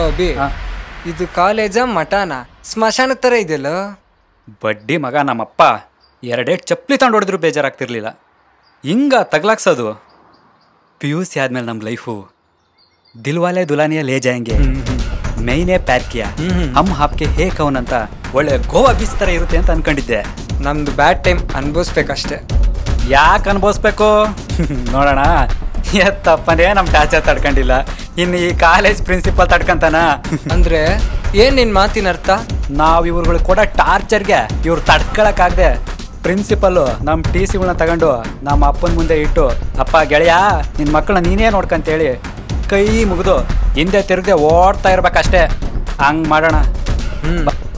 ಅಭಿ ಹಾ. ಇದು ಕಾಲೇಜ ಮಠಾನ ಸ್ಮಶಾನ ತರ ಇದೆಯಲ್ಲ ಬಡ್ಡಿ ಮಗ ನಮ್ಮಪ್ಪ ಎರಡೇ ಚಪ್ಪಲಿ ತಗೊಂಡು ಹೊಡೆದ್ರು ಬೇಜಾರಾಗ್ತಿರ್ಲಿಲ್ಲ ಹಿಂಗ ತಗ್ಲಾಕ್ಸೋದು ಪಿ ಯು ಸಿ ಆದ್ಮೇಲೆ ನಮ್ಮ ಲೈಫು ದಿಲ್ವಾಲೆ ದುಲಾನಿಯ ಲೇ ಜಾಯಂಗೆ ಮೈನೇ ಪ್ಯಾರ್ಕಿಯ ಹಮ್ ಹಾಪ್ಗೆ ಹೇ ಕೌನ್ ಅಂತ ಒಳ್ಳೆ ಗೋವಾ ಬೀಚ್ ಥರ ಇರುತ್ತೆ ಅಂತ ಅನ್ಕೊಂಡಿದ್ದೆ ನಮ್ದು ಬ್ಯಾಡ್ ಟೈಮ್ ಅನ್ಭವಿಸ್ಬೇಕಷ್ಟೇ ಯಾಕೆ ಅನ್ಭವಿಸ್ಬೇಕು ನೋಡೋಣ ಎತ್ತಪ್ಪನೇ ನಮ್ಮ ಟಾಚರ್ ತಡ್ಕೊಂಡಿಲ್ಲ ಇನ್ನು ಈ ಕಾಲೇಜ್ ಪ್ರಿನ್ಸಿಪಲ್ ತಡ್ಕಂತಾನ ಅಂದ್ರೆ ಏನ್ ನಿನ್ ಮಾತಿನ ಅರ್ಥ ನಾವು ಇವ್ರುಗಳು ಕೊಡೋ ಟಾರ್ಚರ್ಗೆ ಇವ್ರು ತಡ್ಕೊಳಕ್ಕಾಗ್ದೆ ಪ್ರಿನ್ಸಿಪಲ್ಲು ನಮ್ಮ ಟಿ ಸಿಗಳನ್ನ ತಗೊಂಡು ನಮ್ಮ ಅಪ್ಪನ ಮುಂದೆ ಇಟ್ಟು ಅಪ್ಪ ಗೆಳೆಯ ನಿನ್ನ ಮಕ್ಕಳನ್ನ ನೀನೇ ನೋಡ್ಕಂತೇಳಿ ಕೈ ಮುಗಿದು ಹಿಂದೆ ತಿರುಗದೆ ಓಡ್ತಾ ಇರ್ಬೇಕಷ್ಟೇ ಹಂಗ್ ಮಾಡೋಣ ಹ್ಮ್